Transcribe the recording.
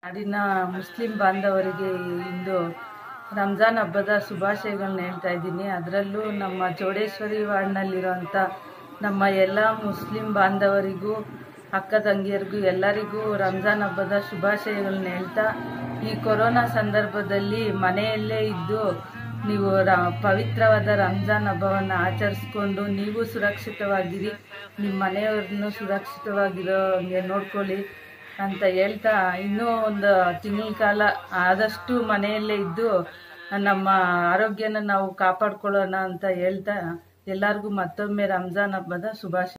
ನಾಡಿನ ಮುಸ್ಲಿಂ ಬಾಂಧವರಿಗೆ ಇಂದು ರಂಜಾನ್ ಹಬ್ಬದ ಶುಭಾಶಯಗಳನ್ನ ಹೇಳ್ತಾ ಇದ್ದೀನಿ ಅದರಲ್ಲೂ ನಮ್ಮ ಚೌಡೇಶ್ವರಿ ವಾರ್ಡ್ನಲ್ಲಿರೋಂಥ ನಮ್ಮ ಎಲ್ಲ ಮುಸ್ಲಿಂ ಬಾಂಧವರಿಗೂ ಅಕ್ಕ ತಂಗಿಯರಿಗೂ ಎಲ್ಲರಿಗೂ ರಂಜಾನ್ ಹಬ್ಬದ ಶುಭಾಶಯಗಳನ್ನ ಹೇಳ್ತಾ ಈ ಕೊರೋನಾ ಸಂದರ್ಭದಲ್ಲಿ ಮನೆಯಲ್ಲೇ ಇದ್ದು ನೀವು ರ ಪವಿತ್ರವಾದ ರಂಜಾನ್ ಹಬ್ಬವನ್ನು ಆಚರಿಸ್ಕೊಂಡು ನೀವು ಸುರಕ್ಷಿತವಾಗಿರಿ ನಿಮ್ಮ ಮನೆಯವ್ರನ್ನೂ ಸುರಕ್ಷಿತವಾಗಿರೋ ಹಂಗೆ ನೋಡ್ಕೊಳ್ಳಿ ಅಂತ ಹೇಳ್ತಾ ಇನ್ನೂ ಒಂದು ತಿಂಗಳ ಕಾಲ ಆದಷ್ಟು ಮನೆಯಲ್ಲೇ ಇದ್ದು ನಮ್ಮ ಆರೋಗ್ಯನ ನಾವು ಕಾಪಾಡ್ಕೊಳ್ಳೋಣ ಅಂತ ಹೇಳ್ತಾ ಎಲ್ಲರಿಗೂ ಮತ್ತೊಮ್ಮೆ ರಂಜಾನ್ ಹಬ್ಬದ ಶುಭಾಶಯ